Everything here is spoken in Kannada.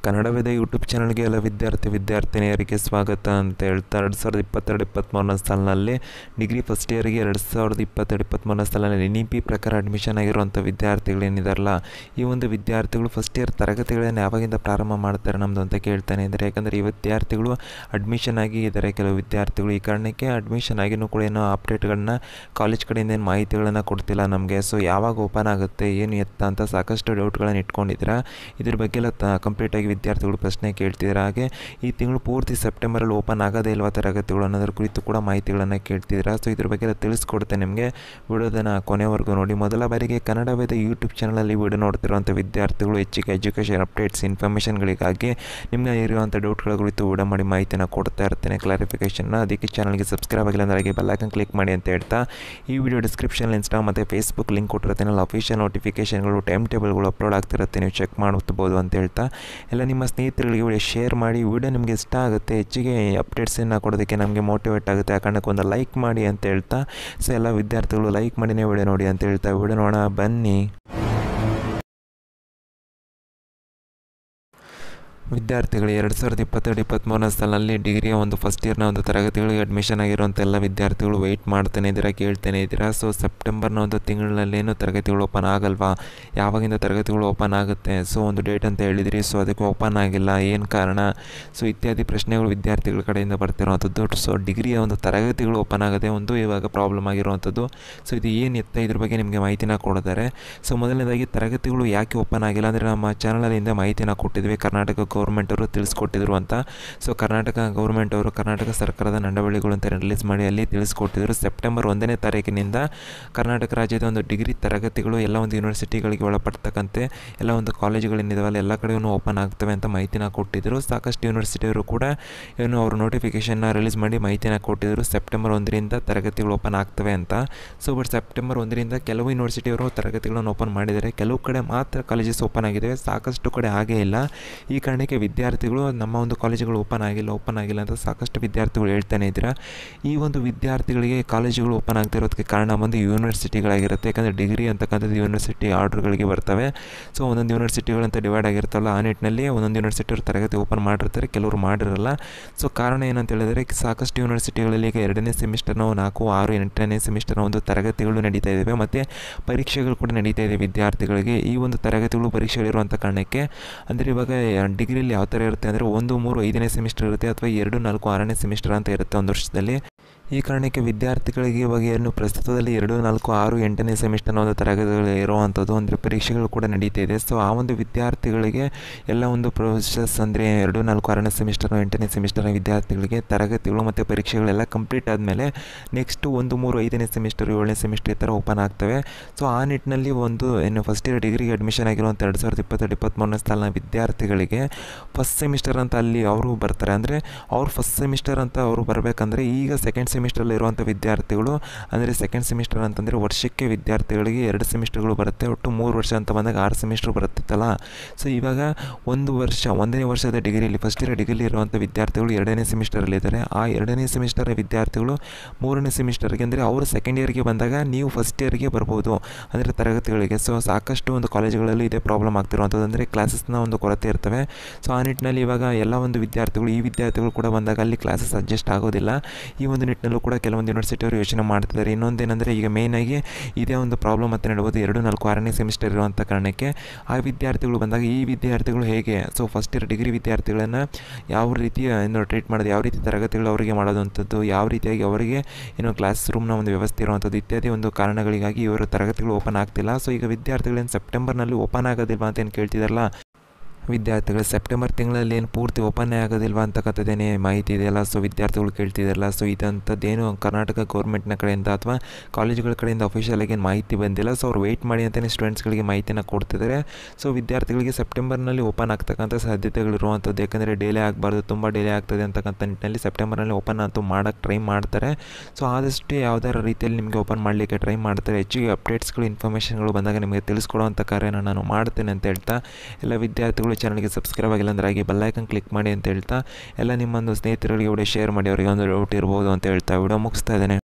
ಕನ್ನಡವಿದ ಯೂಟ್ಯೂಬ್ ಚಾನಲ್ಗೆ ಎಲ್ಲ ವಿದ್ಯಾರ್ಥಿ ವಿದ್ಯಾರ್ಥಿನಿಯರಿಗೆ ಸ್ವಾಗತ ಅಂತ ಹೇಳ್ತಾ ಎರಡು ಸಾವಿರದ ಇಪ್ಪತ್ತೆರಡು ಇಪ್ಪತ್ತ್ಮೂರನೇ ಸಾಲಿನಲ್ಲಿ ಡಿಗ್ರಿ ಫಸ್ಟ್ ಇಯರ್ಗೆ ಎರಡು ಸಾವಿರದ ಇಪ್ಪತ್ತೆರಡು ಇಪ್ಪತ್ತ್ಮೂರನೇ ಸಾಲಿನಲ್ಲಿ ಎನ್ ಇ ಪಿ ಪ್ರಕಾರ ಅಡ್ಮಿಷನ್ ಆಗಿರುವಂಥ ವಿದ್ಯಾರ್ಥಿಗಳೇನಿದಾರಲ್ಲ ಈ ಒಂದು ವಿದ್ಯಾರ್ಥಿಗಳು ಫಸ್ಟ್ ಇಯರ್ ತರಗತಿಗಳನ್ನು ಯಾವಾಗಿಂದ ಪ್ರಾರಂಭ ಮಾಡ್ತಾರೆ ನಮ್ಮದು ಅಂತ ಕೇಳ್ತಾನೆ ಇದ್ದಾರೆ ಯಾಕಂದರೆ ಈ ವಿದ್ಯಾರ್ಥಿಗಳು ಅಡ್ಮಿಷನ್ ಆಗಿ ಇದ್ದಾರೆ ಕೆಲವು ವಿದ್ಯಾರ್ಥಿಗಳು ಈ ಕಾರಣಕ್ಕೆ ಅಡ್ಮಿಷನ್ ಆಗಿನೂ ಕೂಡ ಏನೋ ಅಪ್ಡೇಟ್ಗಳನ್ನ ಕಾಲೇಜ್ ಕಡೆಯಿಂದ ಏನು ಮಾಹಿತಿಗಳನ್ನು ಕೊಡ್ತಿಲ್ಲ ನಮಗೆ ಸೊ ಯಾವಾಗ ಓಪನ್ ಆಗುತ್ತೆ ಏನು ಎತ್ತ ಅಂತ ಸಾಕಷ್ಟು ಡೌಟ್ಗಳನ್ನು ಇಟ್ಕೊಂಡಿದ್ದೀರಾ ಇದ್ರ ಬಗ್ಗೆ ಎಲ್ಲ ತ ಕಂಪ್ಲೀಟಾಗಿ ವಿದ್ಯಾರ್ಥಿಗಳು ಪ್ರಶ್ನೆ ಕೇಳ್ತಿದ್ದಾರೆ ಹಾಗೆ ಈ ತಿಂಗಳು ಪೂರ್ತಿ ಸೆಪ್ಟೆಂಬರಲ್ಲಿ ಓಪನ್ ಆಗೋದೇ ಇಲ್ವಾ ತರಗತಿಗಳು ಅನ್ನೋದ್ರ ಕುರಿತು ಕೂಡ ಮಾಹಿತಿಗಳನ್ನು ಕೇಳ್ತಿದ್ದೀರಾ ಸೊ ಇದ್ರ ಬಗ್ಗೆ ಎಲ್ಲ ತಿಳಿಸ್ಕೊಡ್ತೇನೆ ನಿಮಗೆ ವಿಡಿಯೋದನ್ನು ಕೊನೆವರೆಗೂ ನೋಡಿ ಮೊದಲ ಬಾರಿಗೆ ಕನ್ನಡ ವೇದ ಯೂಟ್ಯೂಬ್ ಚಾನಲಲ್ಲಿ ವಿಡಿಯೋ ನೋಡ್ತಿರುವಂಥ ವಿದ್ಯಾರ್ಥಿಗಳು ಹೆಚ್ಚಿಗೆ ಎಜುಕೇಷನ್ ಅಪ್ಡೇಟ್ಸ್ ಇನ್ಫಾರ್ಮೇಷನ್ಗಳಿಗಾಗಿ ನಿಮಗೆ ಇರುವಂಥ ಡೌಟ್ಗಳ ಕುರಿತು ವಿಡಿಯೋ ಮಾಡಿ ಮಾಹಿತಿನ ಕೊಡ್ತಾ ಇರ್ತೇನೆ ಕ್ಲಾರಿಫಿಕೇಷನ್ನ ಅದಕ್ಕೆ ಚಾನಲ್ಗೆ ಸಬ್ಸ್ಕ್ರೈಬ್ ಆಗಿಲ್ಲ ಅಂದರೆ ಹಾಗೆ ಬೆಲ್ಲೈಕನ್ ಕ್ಲಿಕ್ ಮಾಡಿ ಅಂತ ಹೇಳ್ತಾ ಈ ವಿಡಿಯೋ ಡಿಸ್ಕ್ರಿಪ್ಷನ್ ಇನ್ಸ್ಟಾ ಮತ್ತು ಫೇಸ್ಬುಕ್ ಲಿಂಕ್ ಕೊಟ್ಟಿರ್ತೀನಿ ಅಲ್ಲಿ ಅಫಿಷಿಯಲ್ ನೋಟಿಫಿಕೇಷನ್ಗಳು ಟೈಮ್ ಟೇಬಲ್ಗಳು ಅಪ್ಲೋಡ್ ಆಗ್ತಿರುತ್ತೆ ನೀವು ಚೆಕ್ ಮಾಡ್ಬೋದು ಅಂತ ಹೇಳ್ತಾ ಎಲ್ಲ ನಿಮ್ಮ ಸ್ನೇಹಿತರಿಗೆ ವಿಡಿಯೋ ಶೇರ್ ಮಾಡಿ ವಿಡಿಯೋ ನಿಮಗೆ ಇಷ್ಟ ಆಗುತ್ತೆ ಹೆಚ್ಚಿಗೆ ಅಪ್ಡೇಟ್ಸನ್ನು ಕೊಡೋದಕ್ಕೆ ನಮಗೆ ಮೋಟಿವೇಟ್ ಆಗುತ್ತೆ ಆ ಕಾರಣಕ್ಕೆ ಒಂದು ಲೈಕ್ ಮಾಡಿ ಅಂತ ಹೇಳ್ತಾ ಸೊ ಎಲ್ಲ ವಿದ್ಯಾರ್ಥಿಗಳು ಲೈಕ್ ಮಾಡಿನೇ ವಿಡಿಯೋ ನೋಡಿ ಅಂತ ಹೇಳ್ತಾ ವಿಡಿಯೋ ನೋಡೋಣ ಬನ್ನಿ ವಿದ್ಯಾರ್ಥಿಗಳು ಎರಡು ಸಾವಿರದ ಇಪ್ಪತ್ತೆರಡು ಇಪ್ಪತ್ತ್ಮೂರನೇ ಸಾಲಿನಲ್ಲಿ ಡಿಗ್ರಿಯ ಒಂದು ಫಸ್ಟ್ ಇಯರ್ನ ಒಂದು ತರಗತಿಗಳಿಗೆ ಅಡ್ಮಿಷನ್ ಆಗಿರುವಂಥ ಎಲ್ಲ ವಿದ್ಯಾರ್ಥಿಗಳು ವೆಯ್ಟ್ ಮಾಡ್ತಾನೆ ಇದ್ದೀರಾ ಕೇಳ್ತಾನೆ ಇದ್ದೀರಾ ಸೊ ಸೆಪ್ಟೆಂಬರ್ನ ಒಂದು ತಿಂಗಳಲ್ಲೇನು ತರಗತಿಗಳು ಓಪನ್ ಆಗಲ್ವಾ ಯಾವಾಗಿಂದ ತರಗತಿಗಳು ಓಪನ್ ಆಗುತ್ತೆ ಸೊ ಒಂದು ಡೇಟ್ ಅಂತ ಹೇಳಿದಿರಿ ಸೊ ಅದಕ್ಕೆ ಓಪನ್ ಆಗಿಲ್ಲ ಏನು ಕಾರಣ ಸೊ ಇತ್ಯಾದಿ ಪ್ರಶ್ನೆಗಳು ವಿದ್ಯಾರ್ಥಿಗಳ ಕಡೆಯಿಂದ ಬರ್ತಿರುವಂಥದ್ದು ಸೊ ಡಿಗ್ರಿಯ ಒಂದು ತರಗತಿಗಳು ಓಪನ್ ಆಗದೆ ಒಂದು ಇವಾಗ ಪ್ರಾಬ್ಲಮ್ ಆಗಿರುವಂಥದ್ದು ಸೊ ಇದು ಏನು ಎತ್ತ ಇದ್ರ ಬಗ್ಗೆ ನಿಮಗೆ ಮಾಹಿತಿನ ಕೊಡ್ತಾರೆ ಸೊ ಮೊದಲನೇದಾಗಿ ತರಗತಿಗಳು ಯಾಕೆ ಓಪನ್ ಆಗಿಲ್ಲ ಅಂದರೆ ನಮ್ಮ ಚಾನಲಿಂದ ಮಾಹಿತಿನ ಕೊಟ್ಟಿದ್ವಿ ಕರ್ನಾಟಕ ಗೌರ್ಮೆಂಟ್ ಅವರು ತಿಳಿಸ್ಕೊಟ್ಟಿದ್ರು ಅಂತ ಸೊ ಕರ್ನಾಟಕ ಗೌರ್ಮೆಂಟ್ ಅವರು ಕರ್ನಾಟಕ ಸರ್ಕಾರದ ನಡವಳಿಕೆಗಳು ಅಂತ ರಿಲೀಸ್ ಮಾಡಿ ಅಲ್ಲಿ ತಿಳಿಸ್ಕೊಟ್ಟಿದ್ರು ಸೆಪ್ಟೆಂಬರ್ ಒಂದನೇ ತಾರೀಕಿನಿಂದ ಕರ್ನಾಟಕ ರಾಜ್ಯದ ಒಂದು ಡಿಗ್ರಿ ತರಗತಿಗಳು ಎಲ್ಲ ಒಂದು ಯೂನಿವರ್ಸಿಟಿಗಳಿಗೆ ಒಳಪಡ್ತಕ್ಕಂತೆ ಎಲ್ಲ ಒಂದು ಕಾಲೇಜುಗಳೇನಿದಾವಲ್ಲ ಎಲ್ಲ ಕಡೆಯೂ ಓಪನ್ ಆಗ್ತವೆ ಅಂತ ಮಾಹಿತಿನ ಕೊಟ್ಟಿದ್ದರು ಸಾಕಷ್ಟು ಯೂನಿವರ್ಸಿಟಿಯವರು ಕೂಡ ಏನು ಅವರು ನೋಟಿಫಿಕೇಷನ್ನ ರಿಲೀಸ್ ಮಾಡಿ ಮಾಹಿತಿನ ಕೊಟ್ಟಿದ್ದರು ಸೆಪ್ಟೆಂಬರ್ ಒಂದರಿಂದ ತರಗತಿಗಳು ಓಪನ್ ಆಗ್ತವೆ ಅಂತ ಸೊ ಬಟ್ ಸೆಪ್ಟೆಂಬರ್ ಒಂದರಿಂದ ಕೆಲವು ಯೂನಿವರ್ಸಿಟಿಯವರು ತರಗತಿಗಳನ್ನು ಓಪನ್ ಮಾಡಿದ್ದಾರೆ ಕೆಲವು ಕಡೆ ಮಾತ್ರ ಕಾಲೇಜಸ್ ಓಪನ್ ಆಗಿದ್ದಾವೆ ಸಾಕಷ್ಟು ಕಡೆ ಹಾಗೇ ಇಲ್ಲ ಈ ಕಾರಣಕ್ಕೆ ವಿದ್ಯಾರ್ಥಿಗಳು ನಮ್ಮ ಒಂದು ಕಾಲೇಜುಗಳು ಓಪನ್ ಆಗಿಲ್ಲ ಓಪನ್ ಆಗಿಲ್ಲ ಅಂತ ಸಾಕಷ್ಟು ವಿದ್ಯಾರ್ಥಿಗಳು ಹೇಳ್ತಾನೆ ಇದ್ದೀರಾ ಈ ಒಂದು ವಿದ್ಯಾರ್ಥಿಗಳಿಗೆ ಕಾಲೇಜುಗಳು ಓಪನ್ ಆಗ್ತಿರೋದಕ್ಕೆ ಕಾರಣ ಒಂದು ಯೂನಿವರ್ಸಿಟಿಗಳಾಗಿರುತ್ತೆ ಯಾಕಂದರೆ ಡಿಗ್ರಿ ಅಂತಕ್ಕಂಥದ್ದು ಯೂನಿವರ್ಸಿಟಿ ಆರ್ಡ್ರ್ಗಳಿಗೆ ಬರ್ತವೆ ಸೊ ಒಂದೊಂದು ಯೂನಿವರ್ಸಿಟಿಗಳಂತ ಡಿವೈಡ್ ಆಗಿರ್ತಲ್ಲ ಆ ನಿಟ್ಟಿನಲ್ಲಿ ಒಂದೊಂದು ಯೂನಿವರ್ಸಿಟಿಯವರು ತರಗತಿ ಓಪನ್ ಮಾಡಿರ್ತಾರೆ ಕೆಲವರು ಮಾಡಿರಲ್ಲ ಸೊ ಕಾರಣ ಏನಂತ ಹೇಳಿದರೆ ಸಾಕಷ್ಟು ಯೂನಿವರ್ಸಿಟಿಗಳಲ್ಲಿ ಈಗ ಎರಡನೇ ಸೆಮಿಸ್ಟರ್ನ ನಾಲ್ಕು ಆರು ಎಂಟನೇ ಸೆಮಿಸ್ಟರ್ನ ಒಂದು ತರಗತಿಗಳು ನಡೀತಾ ಇದ್ದಾವೆ ಮತ್ತು ಪರೀಕ್ಷೆಗಳು ಕೂಡ ನಡೀತಾ ಇದೆ ವಿದ್ಯಾರ್ಥಿಗಳಿಗೆ ಈ ಒಂದು ತರಗತಿಗಳು ಪರೀಕ್ಷೆಗಳಿರುವಂಥ ಕಾರಣಕ್ಕೆ ಅಂದರೆ ಇವಾಗ ಡಿಗ್ರಿಯಲ್ಲಿ ಯಾವ ಥರ ಇರುತ್ತೆ ಅಂದರೆ ಒಂದು ಮೂರು ಐದನೇ ಸೆಮಿಸ್ಟರ್ ಇರುತ್ತೆ ಅಥವಾ ಎರಡು ನಾಲ್ಕು ಆರನೇ ಸೆಮಿಸ್ಟರ್ ಅಂತ ಇರುತ್ತೆ ಒಂದು ವರ್ಷದಲ್ಲಿ ಈ ಕಾರಣಕ್ಕೆ ವಿದ್ಯಾರ್ಥಿಗಳಿಗೆ ಇವಾಗ ಏನು ಪ್ರಸ್ತುತದಲ್ಲಿ ಎರಡು ನಾಲ್ಕು ಆರು ಎಂಟನೇ ಸೆಮಿಸ್ಟರ್ನ ಒಂದು ತರಗತಿಗಳು ಇರುವಂಥದ್ದು ಅಂದರೆ ಪರೀಕ್ಷೆಗಳು ಕೂಡ ನಡೀತಾ ಇದೆ ಸೊ ಆ ಒಂದು ವಿದ್ಯಾರ್ಥಿಗಳಿಗೆ ಎಲ್ಲ ಒಂದು ಪ್ರೊಸೆಸ್ ಅಂದರೆ ಎರಡು ನಾಲ್ಕು ಆರನೇ ಸೆಮಿಸ್ಟರ್ ಎಂಟನೇ ಸೆಮಿಸ್ಟರ್ನ ವಿದ್ಯಾರ್ಥಿಗಳಿಗೆ ತರಗತಿಗಳು ಮತ್ತು ಪರೀಕ್ಷೆಗಳೆಲ್ಲ ಕಂಪ್ಲೀಟ್ ಆದಮೇಲೆ ನೆಕ್ಸ್ಟು ಒಂದು ಮೂರು ಐದನೇ ಸೆಮಿಸ್ಟರ್ ಏಳನೇ ಸೆಮಿಸ್ಟರ್ ಈ ಥರ ಓಪನ್ ಆಗ್ತವೆ ಸೊ ಆ ನಿಟ್ಟಿನಲ್ಲಿ ಒಂದು ಏನು ಫಸ್ಟ್ ಇಯರ್ ಡಿಗ್ರಿಗೆ ಅಡ್ಮಿಷನ್ ಆಗಿರುವಂಥ ಎರಡು ಸಾವಿರದ ಇಪ್ಪತ್ತೆರಡು ಇಪ್ಪತ್ತ್ಮೂರನೇ ಸಾಲಿನ ವಿದ್ಯಾರ್ಥಿಗಳಿಗೆ ಫಸ್ಟ್ ಸೆಮಿಸ್ಟರ್ ಅಂತ ಅಲ್ಲಿ ಅವರು ಬರ್ತಾರೆ ಅಂದರೆ ಅವ್ರು ಫಸ್ಟ್ ಸೆಮಿಸ್ಟರ್ ಅಂತ ಅವರು ಬರಬೇಕಂದ್ರೆ ಈಗ ಸೆಕೆಂಡ್ ಸೆಮಿಸ್ಟರಲ್ಲಿ ಇರುವಂಥ ವಿದ್ಯಾರ್ಥಿಗಳು ಅಂದರೆ ಸೆಕೆಂಡ್ ಸೆಮಿಸ್ಟರ್ ಅಂತಂದರೆ ವರ್ಷಕ್ಕೆ ವಿದ್ಯಾರ್ಥಿಗಳಿಗೆ ಎರಡು ಸೆಮಿಸ್ಟರ್ಗಳು ಬರುತ್ತೆ ಒಟ್ಟು ಮೂರು ವರ್ಷ ಅಂತ ಬಂದಾಗ ಆರು ಸೆಮಿಸ್ಟರ್ ಬರುತ್ತಿತ್ತಲ್ಲ ಸೊ ಇವಾಗ ಒಂದು ವರ್ಷ ಒಂದನೇ ವರ್ಷದ ಡಿಗ್ರಿಯಲ್ಲಿ ಫಸ್ಟ್ ಇಯರ್ ಡಿಗ್ರಿಲಿ ಇರುವಂಥ ವಿದ್ಯಾರ್ಥಿಗಳು ಎರಡನೇ ಸೆಮಿಸ್ಟರಲ್ಲಿದ್ದಾರೆ ಆ ಎರಡನೇ ಸೆಮಿಸ್ಟರ್ ವಿದ್ಯಾರ್ಥಿಗಳು ಮೂರನೇ ಸೆಮಿಸ್ಟರ್ಗೆ ಅಂದರೆ ಅವರು ಸೆಕೆಂಡ್ ಇಯರ್ಗೆ ಬಂದಾಗ ನೀವು ಫಸ್ಟ್ ಇಯರ್ಗೆ ಬರ್ಬೋದು ಅಂದರೆ ತರಗತಿಗಳಿಗೆ ಸೊ ಸಾಕಷ್ಟು ಒಂದು ಕಾಲೇಜುಗಳಲ್ಲಿ ಇದೇ ಪ್ರಾಬ್ಲಮ್ ಆಗ್ತಿರುವಂಥದ್ದು ಅಂದರೆ ಕ್ಲಾಸಸ್ನ ಒಂದು ಕೊರತೆ ಇರ್ತವೆ ಸೊ ಆ ನಿಟ್ಟಿನಲ್ಲಿ ಇವಾಗ ಎಲ್ಲ ಒಂದು ವಿದ್ಯಾರ್ಥಿಗಳು ಈ ವಿದ್ಯಾರ್ಥಿಗಳು ಕೂಡ ಬಂದಾಗ ಅಲ್ಲಿ ಕ್ಲಾಸಸ್ ಅಡ್ಜಸ್ಟ್ ಆಗೋದಿಲ್ಲ ಈ ಒಂದು ನಿಟ್ಟಿನಲ್ಲೂ ಕೂಡ ಕೆಲವೊಂದು ಯೂನಿವರ್ಸಿಟಿಯವರು ಯೋಚನೆ ಮಾಡ್ತಿದ್ದಾರೆ ಇನ್ನೊಂದೇನೆಂದರೆ ಈಗ ಮೇಯ್ನಾಗಿ ಇದೇ ಒಂದು ಪ್ರಾಬ್ಲಮ್ ಅಂತ ಹೇಳ್ಬೋದು ಎರಡು ನಾಲ್ಕು ಆರನೇ ಸೆಮಿಸ್ಟರ್ ಇರುವಂಥ ಕಾರಣಕ್ಕೆ ಆ ವಿದ್ಯಾರ್ಥಿಗಳು ಬಂದಾಗ ಈ ವಿದ್ಯಾರ್ಥಿಗಳು ಹೇಗೆ ಸೊ ಫಸ್ಟ್ ಇಯರ್ ಡಿಗ್ರಿ ವಿದ್ಯಾರ್ಥಿಗಳನ್ನು ಯಾವ ರೀತಿ ಏನು ಟ್ರೀಟ್ ಮಾಡೋದು ಯಾವ ರೀತಿ ತರಗತಿಗಳು ಅವರಿಗೆ ಮಾಡೋದಂಥದ್ದು ಯಾವ ರೀತಿಯಾಗಿ ಅವರಿಗೆ ಏನು ಕ್ಲಾಸ್ ರೂಮ್ನ ಒಂದು ವ್ಯವಸ್ಥೆ ಇರುವಂಥದ್ದು ಇತ್ಯಾದಿ ಒಂದು ಕಾರಣಗಳಿಗಾಗಿ ಇವರು ತರಗತಿಗಳು ಓಪನ್ ಆಗ್ತಿಲ್ಲ ಸೊ ಈಗ ವಿದ್ಯಾರ್ಥಿಗಳೇನು ಸೆಪ್ಟೆಂಬರ್ನಲ್ಲಿ ಓಪನ್ ಆಗೋದಿಲ್ವಾ ಅಂತ ಏನು ಕೇಳ್ತಿದಾರಲ್ಲ ವಿದ್ಯಾರ್ಥಿಗಳು ಸೆಪ್ಟೆಂಬರ್ ತಿಂಗಳಲ್ಲಿ ಏನು ಪೂರ್ತಿ ಓಪನ್ನೇ ಆಗೋದಿಲ್ವಾ ಅಂತಕ್ಕಂಥದ್ದೇನೇ ಮಾಹಿತಿ ಇದೆಯಲ್ಲ ಸೊ ವಿದ್ಯಾರ್ಥಿಗಳು ಕೇಳ್ತಿದಾರಲ್ಲ ಸೊ ಇದಂಥದ್ದೇನು ಕರ್ನಾಟಕ ಗೌರ್ಮೆಂಟ್ನ ಕಡೆಯಿಂದ ಅಥವಾ ಕಾಲೇಜುಗಳ ಕಡೆಯಿಂದ ಅಫಿಷಿಯಲಾಗಿ ಏನು ಮಾಹಿತಿ ಬಂದಿಲ್ಲ ಸೊ ಅವ್ರು ವೆಯ್ಟ್ ಮಾಡಿ ಅಂತಲೇ ಸ್ಟೂಡೆಂಟ್ಸ್ಗಳಿಗೆ ಮಾಹಿತಿನ ಕೊಡ್ತಿದ್ದಾರೆ ಸೊ ವಿದ್ಯಾರ್ಥಿಗಳಿಗೆ ಸೆಪ್ಟೆಂಬರ್ನಲ್ಲಿ ಓಪನ್ ಆಗ್ತಕ್ಕಂಥ ಸಾಧ್ಯತೆಗಳಿರುವಂಥದ್ದು ಯಾಕಂದರೆ ಡಿಲೇ ಆಗಬಾರ್ದು ತುಂಬ ಡಿಲೇ ಆಗ್ತದೆ ಅಂತಕ್ಕಂಥ ನಿಟ್ಟಿನಲ್ಲಿ ಸೆಪ್ಟೆಂಬರ್ನಲ್ಲಿ ಓಪನ್ ಅಂತೂ ಮಾಡೋಕ್ಕೆ ಟ್ರೈ ಮಾಡ್ತಾರೆ ಸೊ ಆದಷ್ಟು ಯಾವ್ದಾರ ರೀತಿಯಲ್ಲಿ ನಿಮಗೆ ಓಪನ್ ಮಾಡಲಿಕ್ಕೆ ಟ್ರೈ ಮಾಡ್ತಾರೆ ಹೆಚ್ಚಿಗೆ ಅಪ್ಡೇಟ್ಸ್ಗಳು ಇನ್ಫಾರ್ಮೇಷನ್ಗಳು ಬಂದಾಗ ನಿಮಗೆ ತಿಳಿಸ್ಕೊಡುವಂಥ ಕಾರ್ಯನ ನಾನು ಮಾಡ್ತೇನೆ ಅಂತ ಹೇಳ್ತಾ ಎಲ್ಲ ವಿದ್ಯಾರ್ಥಿಗಳು ಚಾನಲ್ಗೆ ಸಬ್ಸ್ಕ್ರೈಬ್ ಆಗಿಲ್ಲ ಅಂದರೆ ಹಾಗೆ ಬೆಲ್ಲೈಕನ್ ಕ್ಲಿಕ್ ಮಾಡಿ ಅಂತ ಹೇಳ್ತಾ ಎಲ್ಲ ನಿಮ್ಮೊಂದು ಸ್ನೇಹಿತರಿಗೆ ವಿಡಿಯೋ ಶೇರ್ ಮಾಡಿ ಅವರಿಗೆ ಒಂದು ಡೌಟ್ ಇರ್ಬೋದು ಅಂತ ಹೇಳ್ತಾ ವಿಡಿಯೋ ಮುಗಿಸ್ತಾ ಇದ್ದೇನೆ